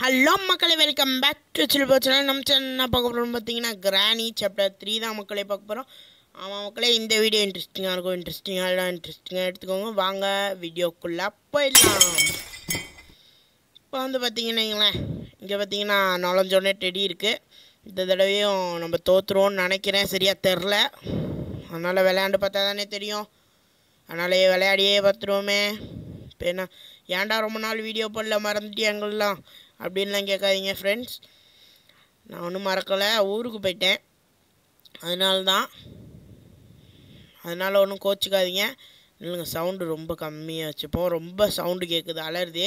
Hello மக்களே welcome back to Silpo channel நம்ம channel என்ன பார்க்க போகிறோம் பார்த்தீங்கன்னா கிராணி சாப்டர் த்ரீ தான் மக்களே பார்க்க போகிறோம் ஆமாம் மக்களே இந்த வீடியோ இன்ட்ரெஸ்டிங்காக இருக்கும் இன்ட்ரெஸ்டிங்காக இல்லை இன்ட்ரெஸ்டிங்காக எடுத்துக்கோங்க வாங்க வீடியோக்குள்ளே போயிடலாம் இப்போ வந்து பார்த்தீங்கன்னா வைங்களேன், இங்கே பார்த்தீங்கன்னா நாலஞ்சோடனே டெடி இருக்குது இந்த தடவையும் நம்ம தோற்றுருவோம்னு நினைக்கிறேன் சரியாக தெரில அதனால் விளையாண்டு பார்த்தா தானே தெரியும் அதனாலே விளையாடியே பார்த்துருவோமே இப்போ என்ன ஏன்டா ரொம்ப நாள் வீடியோ போடல மறந்துட்டியாங்களாம் அப்படின்லாம் கேட்காதீங்க ஃப்ரெண்ட்ஸ் நான் ஒன்றும் மறக்கலை ஊருக்கு போயிட்டேன் அதனால தான் அதனால் ஒன்றும் கோச்சிக்காதீங்க இல்லைங்க சவுண்டு ரொம்ப கம்மியாக வச்சுப்போம் ரொம்ப சவுண்டு கேட்குது அலருது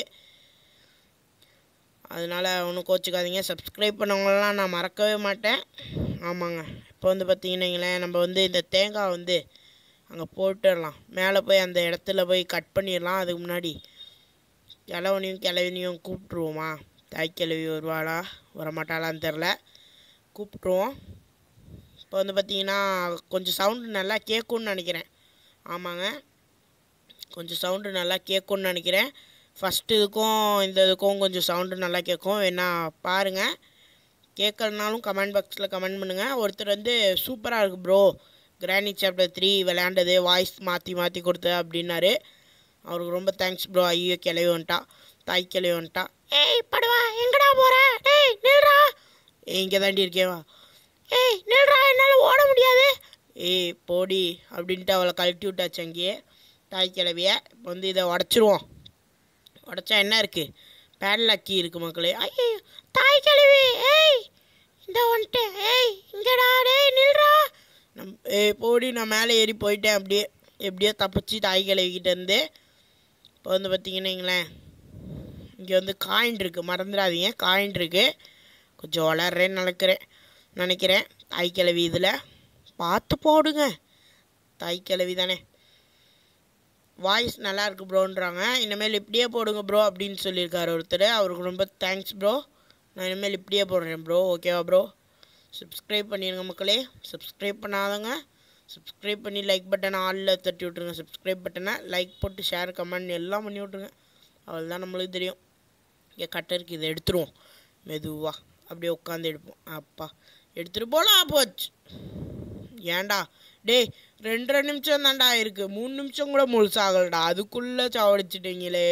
அதனால் ஒன்றும் கோச்சிக்காதீங்க சப்ஸ்கிரைப் பண்ணவங்களெலாம் நான் மறக்கவே மாட்டேன் ஆமாங்க இப்போ வந்து பார்த்தீங்கன்னா வைங்களேன், நம்ம வந்து இந்த தேங்காய் வந்து அங்கே போட்டுடலாம் மேலே போய் அந்த இடத்துல போய் கட் பண்ணிடலாம் அதுக்கு முன்னாடி கிழவனையும் கிழவினையும் கூப்பிட்ருவோமா தாய் கிழவி வருவாளா வரமாட்டாளான்னு தெரில கூப்பிட்ருவோம் இப்போ வந்து பார்த்தீங்கன்னா கொஞ்சம் சவுண்டு நல்லா கேட்கும்னு நினைக்கிறேன் ஆமாங்க கொஞ்சம் சவுண்டு நல்லா கேட்கும்னு நினைக்கிறேன் ஃபஸ்ட்டு இதுக்கும் இந்த இதுக்கும் கொஞ்சம் சவுண்டு நல்லா கேட்கும் வேணா பாருங்கள் கேட்கலனாலும் கமெண்ட் பாக்ஸில் கமெண்ட் பண்ணுங்கள் ஒருத்தர் வந்து சூப்பராக இருக்குது ப்ரோ கிராணி சாப்டர் த்ரீ விளையாண்டது வாய்ஸ் மாற்றி மாற்றி கொடுத்து அப்படின்னாரு அவருக்கு ரொம்ப தேங்க்ஸ் ப்ரோ ஐயோ கிளவி வந்துட்டா தாய் கிளவி வந்துட்டா ஏய் படுவா எங்கடா போற டேய் நில்றா ஏய் இங்கே தாண்டி இருக்கேவா ஏய் நில்றா என்னால் ஓட முடியாது ஏய் போடி அப்படின்ட்டு அவளை கழட்டி விட்டாச்சு அங்கேயே தாய் கிளவிய இப்போ வந்து இதை உடச்சிருவோம் உடச்சா என்ன இருக்குது பேட்லாக் கீ இருக்குது மக்களே ஐயோ தாய் கிளவி ஏய் இந்த வந்துட்டு ஏய் இங்கடா டேய் நில்றா நம் ஏய் போடி நான் மேலே ஏறி போயிட்டேன் அப்படியே எப்படியோ தப்பிச்சு தாய் கிளவிக்கிட்ட இருந்து இப்போ வந்து பார்த்தீங்கன்னா வைங்களேன் இங்கே வந்து காயின் இருக்குது மறந்துடாதீங்க காயின் இருக்குது கொஞ்சம் வளர்றேன்னு நினைக்கிறேன் நினைக்கிறேன் தாய் கிளவி இதில் பார்த்து போடுங்க தாய் கிளவி தானே வாய்ஸ் நல்லா இருக்கு ப்ரோன்றாங்க இனிமேல் இப்படியே போடுங்க ப்ரோ அப்படின்னு சொல்லியிருக்காரு ஒருத்தர் அவருக்கு ரொம்ப தேங்க்ஸ் ப்ரோ நான் இனிமேல் இப்படியே போடுறேன் ப்ரோ ஓகேவா ப்ரோ சப்ஸ்கிரைப் பண்ணிடுங்க மக்களே சப்ஸ்கிரைப் பண்ணாதவங்க சப்ஸ்கிரைப் பண்ணி லைக் பட்டனை ஆளில் தட்டி விட்ருங்க சப்ஸ்கிரைப் பட்டனை லைக் போட்டு ஷேர் கமெண்ட் எல்லாம் பண்ணி விட்ருங்க அவள் தான் நம்மளுக்கு தெரியும் இங்கே கட்டை இருக்குது இதை எடுத்துருவோம் மெதுவாக அப்படியே உட்காந்து எடுப்போம் அப்பா எடுத்துகிட்டு போலாம் போச்சு ஏன்டா டேய் ரெண்டரை நிமிஷம் தான்டா இருக்கு மூணு நிமிஷம் கூட முழுசாகலடா அதுக்குள்ளே சாவடிச்சிட்டீங்களே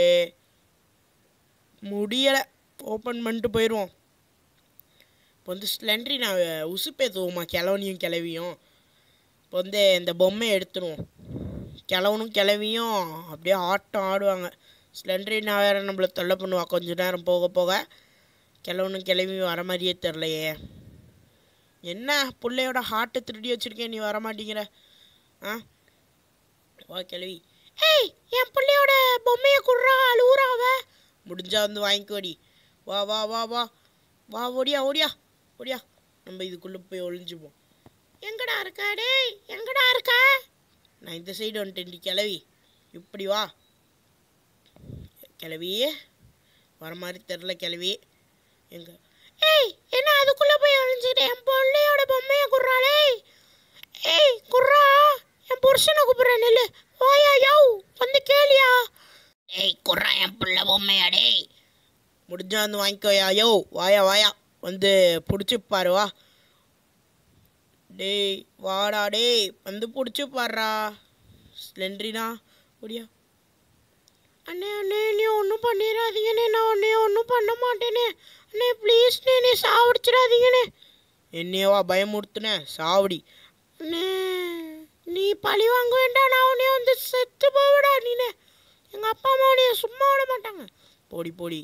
முடியலை ஓப்பன் பண்ணிட்டு போயிடுவோம் இப்போ வந்து ஸ்லெண்ட்ரி நான் உசுப்பேத்துவோமா கிழவனையும் கிளவியும் இப்போ வந்து இந்த பொம்மையை எடுத்துருவோம் கிழவனும் கிளவியும் அப்படியே ஆட்டம் ஆடுவாங்க ஸ்லெண்ட்ரி நான் வேறு நம்மளை தொல்லை பண்ணுவா கொஞ்ச நேரம் போக போக கிழவனும் கிளவியும் வர மாதிரியே தெரிலையே என்ன பிள்ளையோட ஹார்ட்டை திருடி வச்சிருக்கேன் நீ வர மாட்டேங்கிற ஆ வா கிளவி ஏய் என் பிள்ளையோட பொம்மையை குடுறா அழுவுறா அவ முடிஞ்சா வந்து வாங்கிக்கோடி வா வா வா வா வா ஓடியா ஓடியா ஓடியா நம்ம இதுக்குள்ளே போய் ஒளிஞ்சுப்போம் எங்கடா இருக்க டேய் எங்கடா இருக்க நான் இந்த சைடு வந்துட்டேன் கிளவி இப்படி வா கிளவி வர மாதிரி தெரில கிளவி எங்க ஏய் என்ன அதுக்குள்ள போய் ஒளிஞ்சுக்கிட்டு என் பொள்ளையோட பொம்மையை குர்றாளே ஏய் குர்ரா என் புருஷனை கூப்பிடுறேன் நெல்லு வாயா யோ வந்து கேளியா ஏய் குர்ரா என் புள்ள பொம்மையா டேய் முடிஞ்சா வந்து வாங்கிக்கோயா யோ வாயா வாயா வந்து பிடிச்சி பாரு வா டேய் வாடா டேய் வந்து பிடிச்சி பாருடா ஸ்லெண்ட்ரினா ஒடியா அண்ணே அண்ணே நீ ஒன்றும் பண்ணிடாதீங்கண்ணே நான் உன்னை ஒன்றும் பண்ண மாட்டேனே அண்ணே ப்ளீஸ்ண்ணே நீ சாவடிச்சிடாதீங்கண்ணே என்னையவா பயமுறுத்துனே சாவடி அண்ணே நீ பழி வாங்க வேண்டாம் நான் உன்னைய வந்து செத்து போவிடா நீனே எங்கள் அப்பா அம்மா உன்னைய சும்மா விட மாட்டாங்க போடி போடி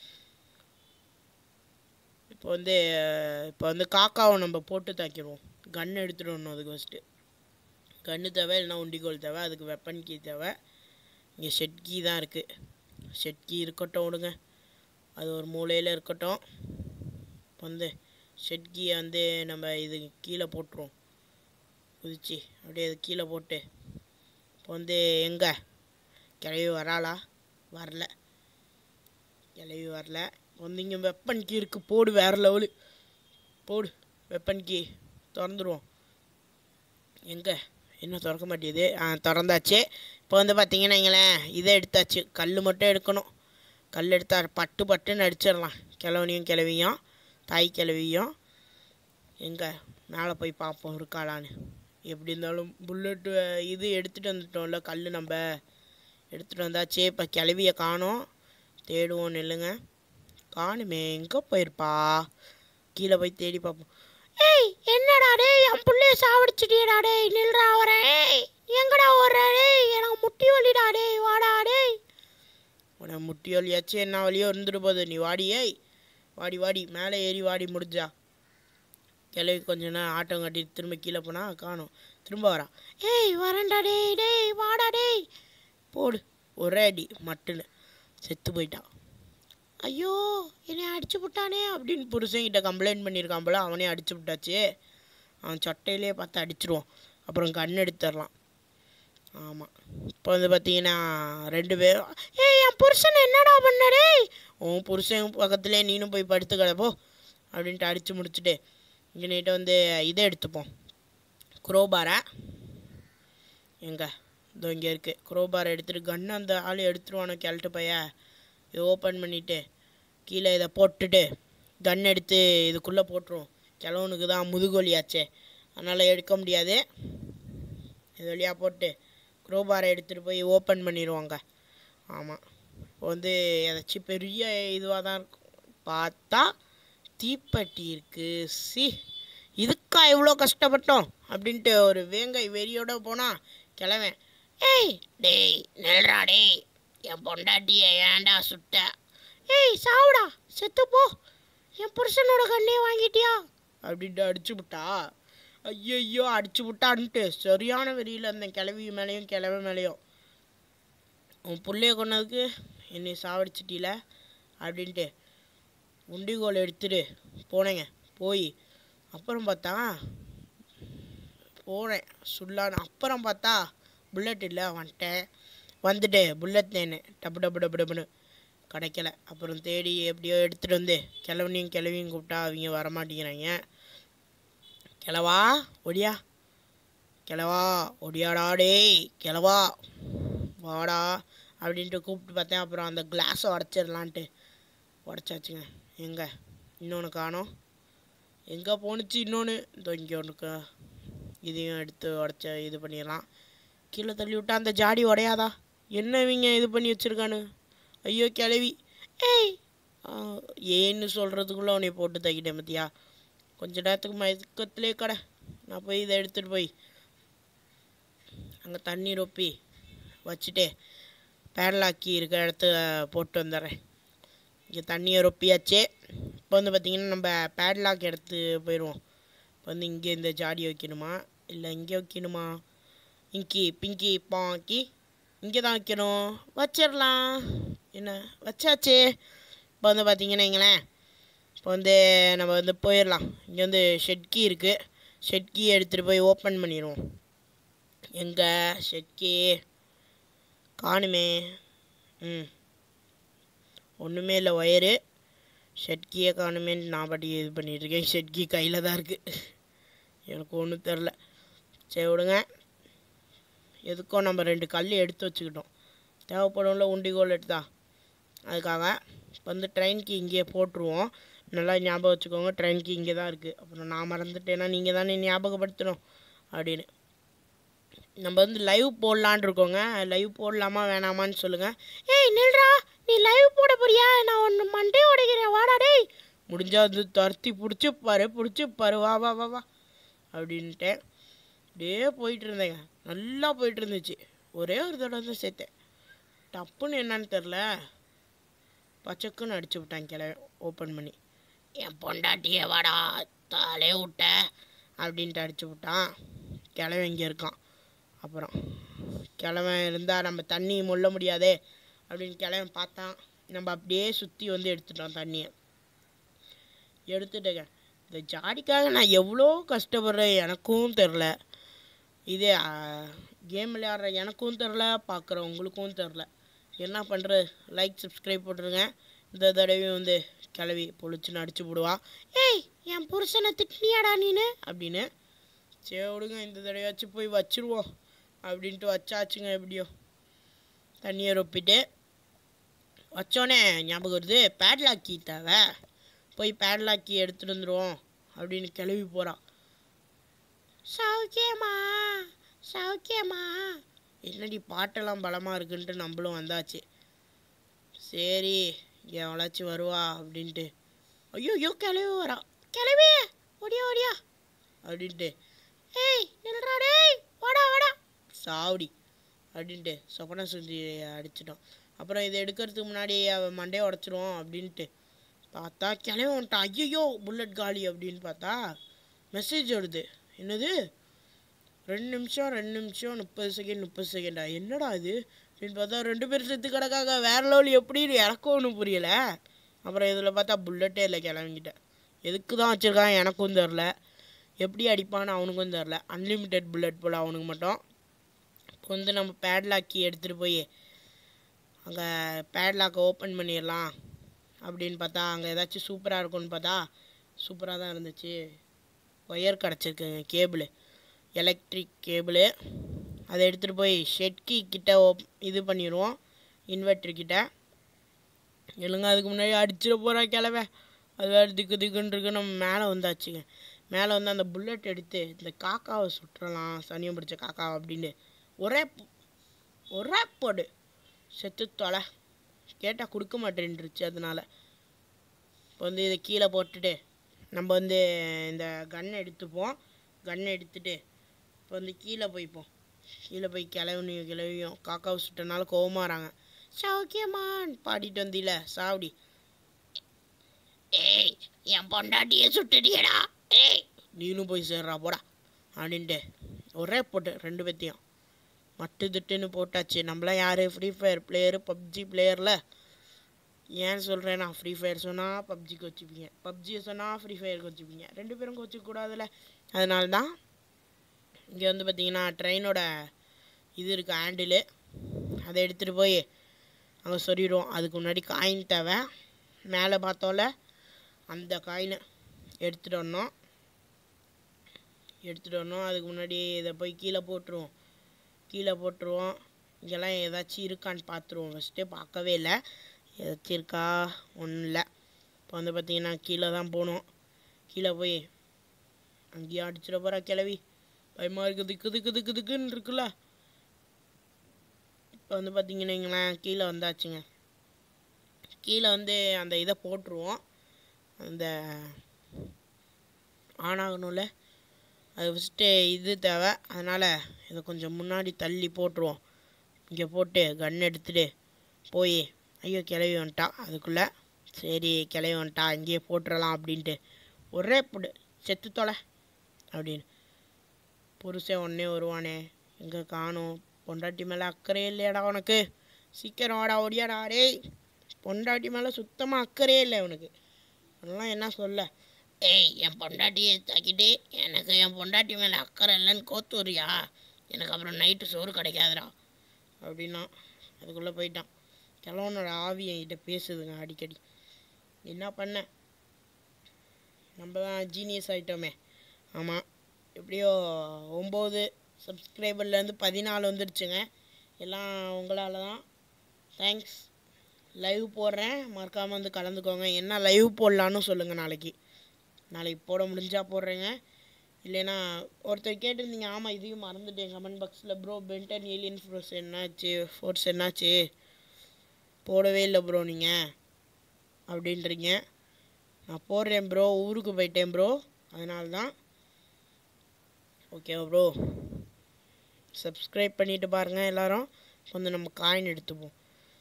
இப்போ வந்து இப்போ வந்து காக்காவை நம்ம போட்டு தாக்கிடுவோம் கன் எடுத்துகிட்டு வரணும் அதுக்கு ஃபஸ்ட்டு கன்று தேவை இல்லைன்னா உண்டிகோல் தேவை அதுக்கு வெப்பன் கீ தேவை இங்கே ஷெட் கீ தான் இருக்குது ஷெட் கீ இருக்கட்டும் விடுங்க அது ஒரு மூலையில் இருக்கட்டும் இப்போ வந்து ஷெட் கீயை வந்து நம்ம இது கீழே போட்டுருவோம் குதிச்சு அப்படியே அது கீழே போட்டு இப்போ வந்து எங்கே கிளவி வராளா வரல கிளவி வரல வந்து இங்கே வெப்பன் கீ இருக்குது போடு வேறு லெவலு போடு வெப்பன் கீ திறந்துருவோம் எங்கே என்ன திறக்க மாட்டேங்குது ஆ திறந்தாச்சு இப்போ வந்து பார்த்தீங்கன்னா வைங்களேன் இதை எடுத்தாச்சு கல் மட்டும் எடுக்கணும் கல் எடுத்தா பட்டு பட்டுன்னு அடிச்சிடலாம் கிழவனையும் கிளவியும் தாய் கிளவியும் எங்கே மேலே போய் பார்ப்போம் இருக்காளான்னு எப்படி இருந்தாலும் புல்லட்டு இது எடுத்துகிட்டு வந்துட்டோம்ல கல் நம்ம எடுத்துகிட்டு வந்தாச்சே இப்போ கிளவியை காணோம் தேடுவோம் நில்லுங்க காணுமே எங்கே போயிருப்பா கீழே போய் தேடி பார்ப்போம் ஏய் என்னடா டேய் என் புள்ளைய சாவடிச்சிட்டியடா டேய் நில்றா வரேன் ஏய் எங்கடா ஓடுற டேய் எனக்கு முட்டி வலிடா டேய் வாடா டேய் உனக்கு முட்டி வலியாச்சு என்ன வலியோ இருந்துட்டு போகுது நீ வாடி ஏய் வாடி வாடி மேலே ஏறி வாடி முடிஞ்சா கிளவி கொஞ்ச நேரம் ஆட்டம் கட்டி திரும்ப கீழே போனா காணும் திரும்ப வரா ஏய் வரேன்டா டேய் டேய் வாடா டேய் போடு ஒரே அடி மட்டுன்னு செத்து போயிட்டான் ஐயோ என்னை அடிச்சு விட்டானே அப்படின்னு புருஷன்கிட்ட கம்ப்ளைண்ட் பண்ணியிருக்கான் போல அவனே அடிச்சு விட்டாச்சு அவன் சட்டையிலே பார்த்து அடிச்சிருவான் அப்புறம் கண் எடுத்துடலாம் ஆமாம் இப்போ வந்து பார்த்தீங்கன்னா ரெண்டு பேரும் ஏய் என் புருஷன் என்னடா பண்ண டேய் உன் புருஷன் பக்கத்துலேயே நீனும் போய் படுத்து கிடப்போ அப்படின்ட்டு அடித்து முடிச்சுட்டு இங்கே நீட்ட வந்து இதை எடுத்துப்போம் குரோபாரை எங்க இதோ இங்கே இருக்குது குரோபாரை எடுத்துகிட்டு கன்று அந்த ஆள் எடுத்துருவானோ கிழட்டு பைய இதை ஓப்பன் பண்ணிவிட்டு கீழே இதை போட்டுட்டு கன் எடுத்து இதுக்குள்ளே போட்டுருவோம் கிழவனுக்கு தான் முதுகோலியாச்சே அதனால் எடுக்க முடியாது இது வழியாக போட்டு குரோபாரை எடுத்துகிட்டு போய் ஓப்பன் பண்ணிடுவாங்க ஆமாம் இப்போ வந்து ஏதாச்சும் பெரிய இதுவாக தான் இருக்கும் பார்த்தா தீப்பெட்டி இருக்கு சி இதுக்கா இவ்வளோ கஷ்டப்பட்டோம் அப்படின்ட்டு ஒரு வேங்கை வெறியோட போனால் கிளவன் ஏய் டேய் நெல்றா டேய் என் பொண்டாட்டியை ஏன்டா சுட்ட ஏய் சாவுடா செத்து போ என் புருஷனோட கண்ணே வாங்கிட்டியா அப்படின்ட்டு அடிச்சு விட்டா ஐயோ அடிச்சு விட்டான்ட்டு சரியான வெறியில் இருந்தேன் கிளவி மேலேயும் கிளவி மேலேயும் உன் புள்ளைய கொன்னதுக்கு என்னை சாவடிச்சிட்டில அப்படின்ட்டு உண்டிகோல் எடுத்துட்டு போனேங்க போய் அப்புறம் பார்த்தா போனேன் சுல்லான்னு அப்புறம் பார்த்தா புல்லட் இல்லை வந்துட்டேன் வந்துட்டு புல்லட் தேனு டப்பு டப்பு டப்பு டப்புன்னு கிடைக்கல அப்புறம் தேடி எப்படியோ எடுத்துகிட்டு வந்து கிழவனையும் கிழவியும் கூப்பிட்டா அவங்க வரமாட்டேங்கிறாங்க கிழவா ஒடியா கிழவா ஒடியாடா டேய் கிழவா வாடா அப்படின்ட்டு கூப்பிட்டு பார்த்தேன் அப்புறம் அந்த கிளாஸை உடச்சிடலான்ட்டு உடச்சாச்சுங்க எங்கே இன்னொன்று காணோம் எங்கே போணுச்சு இன்னொன்று இதோ இங்கே ஒன்றுக்கு இதையும் எடுத்து உடச்ச இது பண்ணிடலாம் கீழே தள்ளி விட்டா அந்த ஜாடி உடையாதா என்ன இவங்க இது பண்ணி வச்சுருக்கானு ஐயோ கிளவி ஏய் ஆ, ஏன்னு சொல்கிறதுக்குள்ளே உன்னை போட்டு தைக்கிட்டேன் பத்தியா கொஞ்ச நேரத்துக்கு மயக்கத்திலே கடை நான் போய் இதை எடுத்துகிட்டு போய் அங்கே தண்ணி ரொப்பி வச்சுட்டு பேரலாக்கி இருக்கிற இடத்துல போட்டு வந்துடுறேன் இங்கே தண்ணியை ரொப்பியாச்சே இப்போ வந்து பார்த்திங்கன்னா நம்ம பேட்லாக் எடுத்து போயிடுவோம் இப்போ வந்து இங்கே இந்த ஜாடி வைக்கணுமா இல்லை இங்கே வைக்கணுமா இங்கி பிங்கி பாங்கி இங்கே தான் வைக்கணும் வச்சிடலாம் என்ன வச்சாச்சே இப்போ வந்து பார்த்தீங்கன்னா வைங்களேன் இப்போ வந்து நம்ம வந்து போயிடலாம் இங்கே வந்து ஷெட் கீ இருக்குது ஷெட் கீ எடுத்துகிட்டு போய் ஓப்பன் பண்ணிடுவோம் எங்கே ஷெட் கீ காணுமே ம் ஒன்றுமே இல்லை ஒயரு ஷெட் கீயை காணுமேன்னு நான் பாட்டி இது பண்ணிட்டு இருக்கேன் ஷெட் கீ கையில் தான் இருக்குது எனக்கு ஒன்றும் தெரில சரி விடுங்க எதுக்கும் நம்ம ரெண்டு கல் எடுத்து வச்சுக்கிட்டோம் தேவைப்படும்ல உண்டிகோல் எடுத்தா அதுக்காக இப்போ வந்து ட்ரெயின் கீ இங்கேயே போட்டுருவோம் நல்லா ஞாபகம் வச்சுக்கோங்க ட்ரெயின் கீ இங்கே தான் இருக்குது அப்புறம் நான் மறந்துட்டேன்னா நீங்கள் தானே ஞாபகப்படுத்தணும் அப்படின்னு நம்ம வந்து லைவ் போடலான் இருக்கோங்க லைவ் போடலாமா வேணாமான்னு சொல்லுங்கள் ஏய் நில்றா நீ லைவ் போட போறியா நான் ஒன்று மண்டே உடைக்கிறேன் வாடா டேய் முடிஞ்சா வந்து துரத்தி பிடிச்சி பாரு பிடிச்சி பாரு வா வா வா வா அப்படின்ட்டேன் அப்படியே போயிட்டு இருந்தேங்க நல்லா போயிட்டு இருந்துச்சு ஒரே ஒரு தடவை தான் சேர்த்தேன் டப்புன்னு என்னன்னு தெரில பச்சக்குன்னு அடிச்சு விட்டான் கிளவி ஓப்பன் பண்ணி என் பொண்டாட்டியே வாடா தாலே விட்ட அப்படின்ட்டு அடிச்சு விட்டான் கிழவன் இங்கே இருக்கான் அப்புறம் கிழவன் இருந்தால் நம்ம தண்ணி முள்ள முடியாதே அப்படின்னு கிழவன் பார்த்தான் நம்ம அப்படியே சுற்றி வந்து எடுத்துட்டோம் தண்ணியை எடுத்துட்டேங்க இந்த ஜாடிக்காக நான் எவ்வளோ கஷ்டப்படுறேன் எனக்கும் தெரில இதே கேம் விளையாடுற எனக்கும் தெரில பார்க்குற உங்களுக்கும் தெரில என்ன பண்ணுற லைக் சப்ஸ்கிரைப் போட்டுருங்க இந்த தடவையும் வந்து கிளவி பொழிச்சுன்னு அடிச்சு போடுவா ஏய் என் புருஷனை திட்டினியாடா நீனு அப்படின்னு சரி விடுங்க இந்த தடவையாச்சும் போய் வச்சிருவோம் அப்படின்ட்டு வச்சாச்சுங்க எப்படியோ தண்ணியை ரொப்பிட்டு வச்சோடனே ஞாபகம் வருது பேட்லாக் கீ தேவை போய் பேட்லாக் கீ எடுத்துகிட்டு வந்துடுவோம் அப்படின்னு கிளம்பி போகிறான் சௌக்கியமா சௌக்கியமா என்னடி பாட்டெல்லாம் பலமாக இருக்குன்ட்டு நம்மளும் வந்தாச்சு சரி எவளாச்சும் வருவா அப்படின்ட்டு ஐயோ ஐயோ கிளவி வரா கிளவி ஓடியா ஓடியா அப்படின்ட்டு ஏய் நில்றா டேய் வாடா வாடா சாவடி அப்படின்ட்டு சொப்பன சுந்தி அடிச்சிட்டோம் அப்புறம் இதை எடுக்கிறதுக்கு முன்னாடி அவன் மண்டையை உடச்சிருவோம் அப்படின்ட்டு பார்த்தா கிளவி வந்துட்டான் ஐயோ புல்லட் காலி அப்படின்னு பார்த்தா மெசேஜ் வருது என்னது ரெண்டு நிமிஷம் ரெண்டு நிமிஷம் முப்பது செகண்ட் முப்பது செகண்டா என்னடா இது அப்படின்னு பார்த்தா ரெண்டு பேரும் செத்து கிடக்காங்க வேற லெவல் எப்படி எனக்கும் ஒன்றும் புரியல அப்புறம் இதில் பார்த்தா புல்லட்டே இல்லை கிளம்பிக்கிட்ட எதுக்கு தான் வச்சுருக்கான் எனக்கும் தெரில எப்படி அடிப்பான்னு அவனுக்கும் தெரில அன்லிமிட்டெட் புல்லட் போல் அவனுக்கு மட்டும் இப்போ வந்து நம்ம பேட்லாக்கி எடுத்துகிட்டு போய் அங்கே பேட்லாக்கை ஓப்பன் பண்ணிடலாம் அப்படின்னு பார்த்தா அங்கே ஏதாச்சும் சூப்பராக இருக்கும்னு பார்த்தா சூப்பராக தான் இருந்துச்சு ஒயர் கிடச்சிருக்குங்க கேபிள் எலக்ட்ரிக் கேபிள் அதை எடுத்துகிட்டு போய் ஷெட்கி கிட்ட ஓப் இது பண்ணிடுவோம் இன்வெர்ட்ரு கிட்ட எழுங்க அதுக்கு முன்னாடி அடிச்சிட போகிறா கிளவே அது வேறு திக்கு திக்குன்னு இருக்கு நம்ம மேலே வந்தாச்சுங்க மேலே வந்து அந்த புல்லட் எடுத்து இந்த காக்காவை சுற்றலாம் சனியம் பிடிச்ச காக்காவை அப்படின்னு ஒரே போ- ஒரே போடு செத்து தொலை கேட்டால் கொடுக்க மாட்டேன்ருச்சு அதனால இப்போ வந்து இதை கீழே போட்டுட்டு நம்ம வந்து இந்த கன் எடுத்துப்போம் கன் எடுத்துட்டு இப்போ வந்து கீழே போய்ப்போம் கீழே போய் கிளவினியும் கிளவியும் காக்காவை சுட்டனால கோவமாறாங்க சௌக்கியமான் பாடிட்டு வந்தீல சாவடி ஏய் என் பொண்டாட்டியை சுட்டுடியடா ஏய் நீனும் போய் சேர்றா போடா அப்படின்ட்டு ஒரே போட்டு ரெண்டு பேத்தையும் மட்டு திட்டுன்னு போட்டாச்சு நம்மளாம் யார் ஃப்ரீ ஃபயர் பிளேயரு பப்ஜி பிளேயரில் ஏன் சொல்கிறேன் நான் ஃப்ரீ ஃபயர் சொன்னால் பப்ஜிக்கு வச்சுப்பீங்க பப்ஜியை சொன்னால் ஃப்ரீ ஃபயருக்கு வச்சுப்பீங்க ரெண்டு பேரும் வச்சுக்க கூடாதுல்ல அதனால தான் இங்கே வந்து பார்த்தீங்கன்னா ட்ரெயினோட இது இருக்குது ஹேண்டிலு அதை எடுத்துகிட்டு போய் அங்கே சொல்லிடுவோம் அதுக்கு முன்னாடி காயின் தேவை மேலே பார்த்தோம்ல அந்த காயினை எடுத்துகிட்டு வரணும் எடுத்துகிட்டு வரணும் அதுக்கு முன்னாடி இதை போய் கீழே போட்டுருவோம் கீழே போட்டுருவோம் இங்கெல்லாம் ஏதாச்சும் இருக்கான்னு பார்த்துருவோம் ஃபஸ்ட்டு பார்க்கவே இல்லை ஏதாச்சும் இருக்கா ஒன்றும் இல்லை இப்போ வந்து பார்த்தீங்கன்னா கீழே தான் போகணும் கீழே போய் அங்கேயும் அடிச்சிட போகிறா கிளவி பயமாக இருக்குது திக்கு திக்கு திக்கு திக்குன்னு இருக்குல்ல இப்போ வந்து பார்த்தீங்கன்னா வைங்களேன், கீழே வந்தாச்சுங்க கீழே வந்து அந்த இதை போட்டுருவோம் அந்த ஆன் ஆகணும்ல அது ஃபஸ்ட்டு இது தேவை அதனால் இதை கொஞ்சம் முன்னாடி தள்ளி போட்டுருவோம் இங்கே போட்டு கன் எடுத்துட்டு போய் ஐயோ கிளவி வந்துட்டா அதுக்குள்ளே சரி கிளவி வந்துட்டா இங்கேயே போட்டுறலாம் அப்படின்ட்டு ஒரே புடு செத்து தொலை அப்படின்னு புருஷன் உடனே வருவானே எங்கே காணும் பொண்டாட்டி மேலே அக்கறையே இல்லையாடா உனக்கு சீக்கிரம் வாடா ஓடியாடா டேய் பொண்டாட்டி மேலே சுத்தமாக அக்கறையே இல்லை உனக்கு அதெல்லாம் என்ன சொல்ல ஏய் என் பொண்டாட்டியை தாக்கிட்டு எனக்கு என் பொண்டாட்டி மேலே அக்கறை இல்லைன்னு கோத்து வரியா எனக்கு அப்புறம் நைட்டு சோறு கிடைக்காதுடா அப்படின்னா அதுக்குள்ளே போயிட்டான் கிழவனோட ஆவி என்கிட்ட பேசுதுங்க அடிக்கடி என்ன பண்ண நம்ம தான் ஜீனியஸ் ஆகிட்டோமே ஆமாம் எப்படியோ ஒம்பது சப்ஸ்கிரைபர்லேருந்து பதினாலு வந்துடுச்சுங்க எல்லாம் உங்களால் தான் தேங்க்ஸ் லைவ் போடுறேன் மறக்காமல் வந்து கலந்துக்கோங்க என்ன லைவ் போடலான்னு சொல்லுங்கள் நாளைக்கு நாளைக்கு போட முடிஞ்சா போடுறேங்க இல்லைன்னா ஒருத்தர் கேட்டிருந்தீங்க ஆமாம் இதையும் மறந்துட்டேன் கமெண்ட் பாக்ஸில் ப்ரோ பென்டன் ஏலியன் ஃபோர்ஸ் என்னாச்சு ஃபோர்ஸ் என்னாச்சு போடவே இல்லை ப்ரோ நீங்கள் அப்படின்றீங்க நான் போடுறேன் ப்ரோ ஊருக்கு போயிட்டேன் ப்ரோ அதனால தான் ஓகே ப்ரோ சப்ஸ்கிரைப் பண்ணிட்டு பாருங்கள் எல்லாரும் கொஞ்சம் நம்ம காயின் எடுத்துப்போம்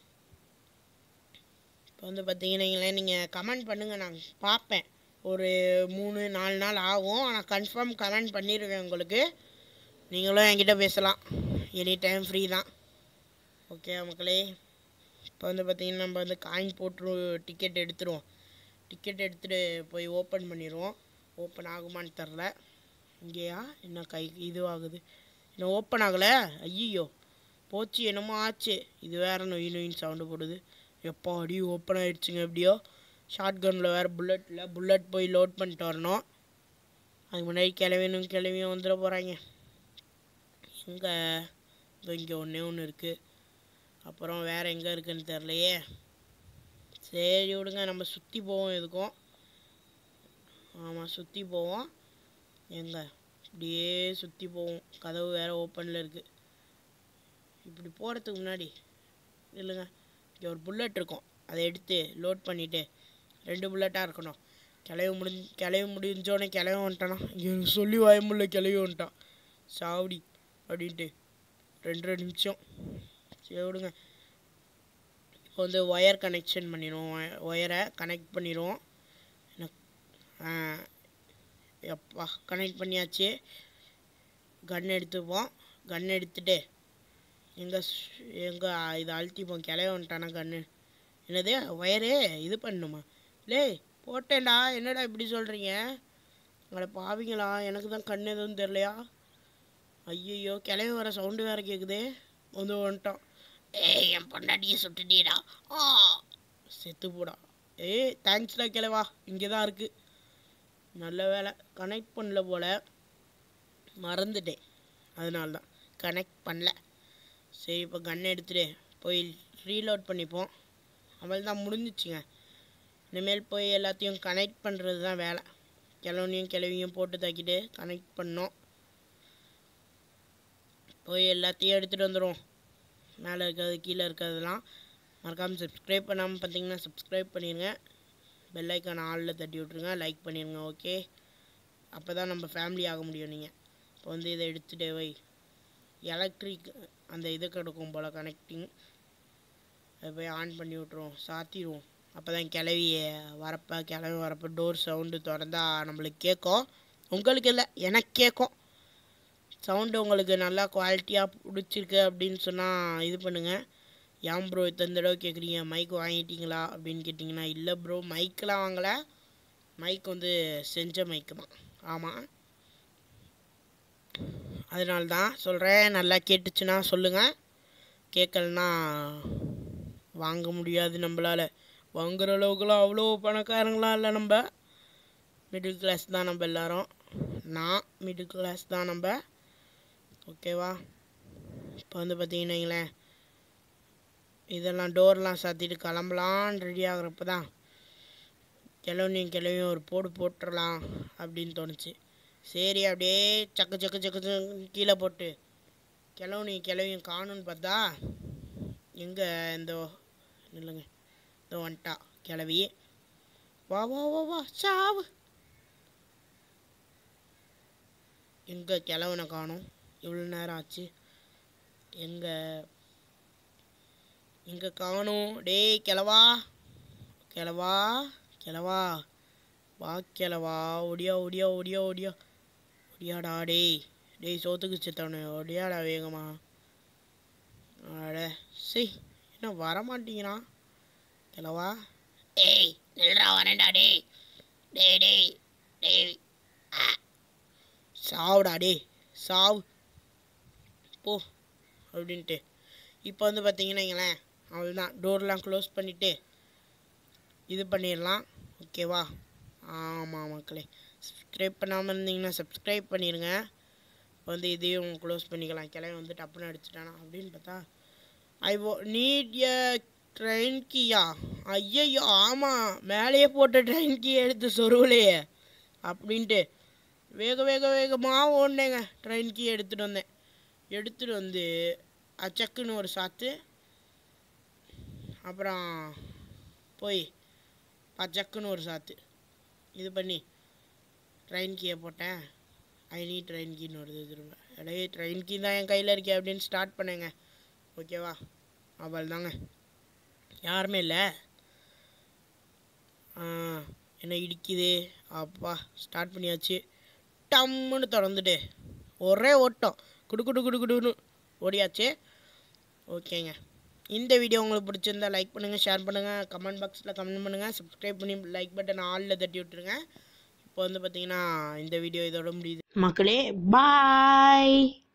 இப்போ வந்து பார்த்தீங்கன்னா நீங்கள் கமெண்ட் பண்ணுங்கள் நான் பார்ப்பேன் ஒரு மூணு நாலு நாள் ஆகும் ஆனால் கன்ஃபார்ம் கமெண்ட் பண்ணிடுவேன் உங்களுக்கு நீங்களும் என்கிட்ட பேசலாம் எனி டைம் ஃப்ரீ தான் ஓகே மக்களே இப்போ வந்து பார்த்தீங்கன்னா நம்ம வந்து காயின் போட்டு டிக்கெட் எடுத்துருவோம் டிக்கெட் எடுத்துகிட்டு போய் ஓப்பன் பண்ணிடுவோம் ஓப்பன் ஆகுமான்னு தெரில இங்கேயா என்ன கை இதுவாகுது இன்னும் ஓப்பன் ஆகலை ஐயோ போச்சு என்னமோ ஆச்சு இது வேற நொய் நொயின்னு சவுண்டு போடுது எப்போ அடி ஓப்பன் ஆயிடுச்சுங்க எப்படியோ ஷார்ட் கனில் வேறு புல்லட்டில் புல்லட் போய் லோட் பண்ணிட்டு வரணும் அதுக்கு முன்னாடி கிளவினும் கிளவியும் வந்துட போகிறாங்க எங்கே இதோ இங்கே ஒன்றே ஒன்று இருக்குது அப்புறம் வேறு எங்கே இருக்குன்னு தெரிலையே சரி விடுங்க நம்ம சுற்றி போவோம் எதுக்கும் ஆமாம் சுற்றி போவோம் எங்க இப்படியே சுற்றி போவோம் கதவு வேறு ஓப்பனில் இருக்குது இப்படி போகிறதுக்கு முன்னாடி இல்லைங்க இங்கே ஒரு புல்லட் இருக்கும் அதை எடுத்து லோட் பண்ணிவிட்டு ரெண்டு புல்லட்டாக இருக்கணும் கிளவி முடிஞ்சு கிளவி முடிஞ்சோடனே கிளவி வந்துட்டானா எனக்கு சொல்லி வாய முடியல கிளவி வந்துட்டான் சாவடி அப்படின்ட்டு ரெண்டு ரெண்டு நிமிஷம் சரி விடுங்க இப்போ வந்து ஒயர் கனெக்ஷன் பண்ணிடுவோம் ஒயரை கனெக்ட் பண்ணிடுவோம் எனக்கு எப்பா கனெக்ட் பண்ணியாச்சு கன் எடுத்துப்போம் கன் எடுத்துட்டு எங்கே எங்கே இது அழுத்திப்போம் கிளைய வந்துட்டானா கன்று என்னது ஒயரு இது பண்ணணுமா லே போட்டேன்டா என்னடா இப்படி சொல்கிறீங்க உங்களை பாவிங்களா எனக்கு தான் கண் எதுவும் தெரிலையா ஐயையோ கிளைய வர சவுண்டு வேறு கேட்குதே வந்து வந்துட்டான் ஏய் என் பொண்டாட்டியை சுட்டுட்டீடா ஆ செத்து போடா ஏய் தேங்க்ஸ்டா கிளவா இங்கே தான் இருக்குது நல்ல வேலை கனெக்ட் பண்ணல போல் மறந்துட்டேன் அதனால தான் கனெக்ட் பண்ணல சரி இப்போ கன் எடுத்துட்டு போய் ரீலோட் பண்ணிப்போம் அவள் தான் முடிஞ்சிச்சுங்க இனிமேல் போய் எல்லாத்தையும் கனெக்ட் பண்ணுறது தான் வேலை கிழவனையும் கிழவியும் போட்டு தாக்கிட்டு கனெக்ட் பண்ணோம் போய் எல்லாத்தையும் எடுத்துகிட்டு வந்துடுவோம் மேலே இருக்கிறது கீழே இருக்கிறதுலாம் மறக்காமல் சப்ஸ்கிரைப் பண்ணாமல் பார்த்தீங்கன்னா சப்ஸ்கிரைப் பண்ணிடுங்க பெல் ஐக்கான் ஆளில் தட்டி விட்ருங்க லைக் பண்ணிடுங்க ஓகே அப்போ தான் நம்ம ஃபேமிலி ஆக முடியும் நீங்கள் இப்போ வந்து இதை எடுத்துகிட்டே வை எலக்ட்ரிக் அந்த இது கிடக்கும் போல் கனெக்டிங் அதை போய் ஆன் பண்ணி விட்ருவோம் சாத்திடுவோம் அப்போ தான் கிளவி வரப்போ கிளவி வரப்போ டோர் சவுண்டு திறந்தா நம்மளுக்கு கேட்கும் உங்களுக்கு இல்லை எனக்கு கேட்கும் சவுண்டு உங்களுக்கு நல்லா குவாலிட்டியாக பிடிச்சிருக்கு அப்படின்னு சொன்னால் இது பண்ணுங்கள் ஏன் ப்ரோ இத்தனை தடவை கேட்குறீங்க மைக் வாங்கிட்டீங்களா அப்படின்னு கேட்டிங்கன்னா இல்லை ப்ரோ மைக்கெலாம் வாங்கலை மைக் வந்து செஞ்ச மைக்கு தான் ஆமாம் அதனால தான் சொல்கிறேன் நல்லா கேட்டுச்சுன்னா சொல்லுங்கள் கேட்கலனா வாங்க முடியாது நம்மளால் வாங்குற அளவுக்குலாம் அவ்வளோ பணக்காரங்களாம் இல்லை நம்ம மிடில் கிளாஸ் தான் நம்ம எல்லாரும் நான் மிடில் கிளாஸ் தான் நம்ம ஓகேவா இப்போ வந்து பார்த்தீங்கன்னா இதெல்லாம் டோர்லாம் சாத்திட்டு கிளம்பலான்னு ரெடி ஆகுறப்ப தான் கிளவனையும் கிளவியும் ஒரு போடு போட்டுடலாம் அப்படின்னு தோணுச்சு சரி அப்படியே சக்கு சக்கு சக்கு சக்கு கீழே போட்டு கிளவனையும் கிளவியும் காணுன்னு பார்த்தா எங்கே இந்த இல்லைங்க இந்த வந்துட்டா கிளவி வா வா வா வா சாவு எங்கே கிளவனை காணும் இவ்வளோ நேரம் ஆச்சு எங்கே எங்கே காணும் டேய் கிளவா கிளவா கிளவா வா கிளவா ஒடியா ஒடியா ஒடியா ஒடியா ஒடியாடா டேய் டேய் சோத்துக்கு சித்தவனே ஒடியாடா வேகமா அட சரி என்ன வரமாட்டேங்கிறான் கிளவா டேய் நில்றா வரேன்டா டேய் டேய் டேய் டேய் ஆ. சாவுடா டேய் சாவு போ அப்படின்ட்டு இப்போ வந்து பார்த்தீங்கன்னா வைங்களேன் அவ்வளோதான் டோர்லாம் க்ளோஸ் பண்ணிவிட்டு இது பண்ணிடலாம் ஓகேவா ஆமாம் மக்களே சப்ஸ்கிரைப் பண்ணாமல் இருந்தீங்கன்னா சப்ஸ்கிரைப் பண்ணிடுங்க இப்போ வந்து இதையும் க்ளோஸ் பண்ணிக்கலாம் கிளம்பி வந்து டப்புன்னு அடிச்சிட்டானா அப்படின்னு பார்த்தா ஐ ஓ நீட் எ ட்ரெயின் கீயா ஐயையோ ஆமாம் மேலேயே போட்ட ட்ரெயின் கீ எடுத்து சொருவலையே அப்படின்ட்டு வேக வேக வேகமாக ஓடினேங்க ட்ரெயின் கீ எடுத்துகிட்டு வந்தேன் எடுத்துகிட்டு வந்து அச்சக்குன்னு ஒரு சாத்து அப்புறம் போய் பச்சக்குன்னு ஒரு சாத்து இது பண்ணி ட்ரெயின் கீயை போட்டேன் ஐ நீ ட்ரெயின் கீன்னு வருது திரும்ப இடையே ட்ரெயின் கீ தான் என் கையில் இருக்கே அப்படின்னு ஸ்டார்ட் பண்ணேங்க ஓகேவா அவள் தாங்க யாருமே இல்லை என்ன இடிக்குது அப்பா ஸ்டார்ட் பண்ணியாச்சு டம்முன்னு திறந்துட்டு ஒரே ஓட்டம் குடு குடு குடு குடுன்னு ஓடியாச்சு ஓகேங்க இந்த வீடியோ உங்களுக்கு பிடிச்சிருந்தா லைக் பண்ணுங்கள் ஷேர் பண்ணுங்கள் கமெண்ட் பாக்ஸில் கமெண்ட் பண்ணுங்கள் சப்ஸ்கிரைப் பண்ணி லைக் பட்டன் ஆலில் தட்டி விட்டுருங்க இப்போ வந்து பார்த்தீங்கன்னா இந்த வீடியோ இதோட முடியுது மக்களே பாய்